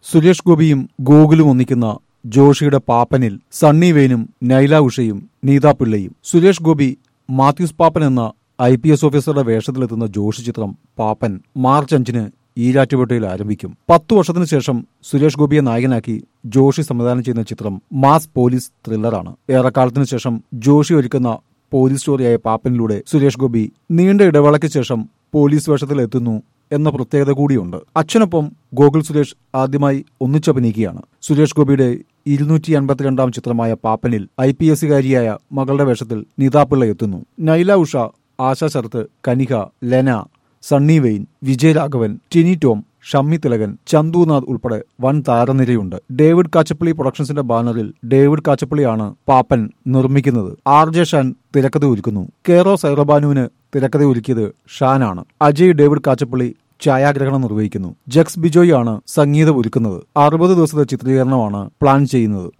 സുരേഷ് ഗോപിയും ഗോകുലും ഒന്നിക്കുന്ന ജോഷിയുടെ പാപ്പനിൽ സണ്ണി വെയിനും നൈല ഉഷയും നീതാ പിള്ളയും സുരേഷ് ഗോപി മാത്യൂസ് പാപ്പൻ എന്ന ഐ പി എസ് ഓഫീസറുടെ വേഷത്തിലെത്തുന്ന ജോഷി ചിത്രം പാപ്പൻ മാർച്ച് അഞ്ചിന് ഈരാറ്റുപേട്ടയിൽ ആരംഭിക്കും പത്തു വർഷത്തിനു ശേഷം സുരേഷ് ഗോപിയെ നായകനാക്കി ജോഷി സംവിധാനം ചെയ്യുന്ന ചിത്രം മാസ് പോലീസ് ത്രില്ലറാണ് ഏറെക്കാലത്തിനു ശേഷം ജോഷി ഒരുക്കുന്ന പോലീസ് സ്റ്റോറിയായ പാപ്പനിലൂടെ സുരേഷ് ഗോപി നീണ്ട ഇടവേളയ്ക്ക് ശേഷം പോലീസ് വേഷത്തിൽ എത്തുന്നു എന്ന പ്രത്യേകത കൂടിയുണ്ട് അച്ഛനൊപ്പം ഗോകുൽ സുരേഷ് ആദ്യമായി ഒന്നിച്ചഭിനയിക്കുകയാണ് സുരേഷ് ഗോപിയുടെ ഇരുന്നൂറ്റി അൻപത്തിരണ്ടാം ചിത്രമായ പാപ്പനിൽ ഐ പി എസുകാരിയായ മകളുടെ വേഷത്തിൽ നിതാപിള്ള എത്തുന്നു നൈല ഉഷ ആശാ ശരത്ത് കനിക ലെന സണ്ണി വെയിൻ വിജയരാഘവൻ ടിനി ടോം ഷമ്മി തിലകൻ ചന്തുനാഥ് ഉൾപ്പെടെ വൻ താരനിരയുണ്ട് ഡേവിഡ് കാച്ചപ്പള്ളി പ്രൊഡക്ഷൻസിന്റെ ബാനറിൽ ഡേവിഡ് കാച്ചപ്പള്ളിയാണ് പാപ്പൻ നിർമ്മിക്കുന്നത് ആർ ജെ ഷാൻ തിരക്കഥ ഒരുക്കുന്നു കെയറോ സൈറബാനുവിന് തിരക്കഥ ഒരുക്കിയത് ഷാനാണ് അജയ് ഡേവിഡ് കാച്ചപ്പള്ളി ഛായാഗ്രഹണം നിർവഹിക്കുന്നു ജക്സ് ബിജോയ് ആണ് സംഗീതം ഒരുക്കുന്നത് അറുപത് ദിവസത്തെ ചിത്രീകരണമാണ് പ്ലാൻ ചെയ്യുന്നത്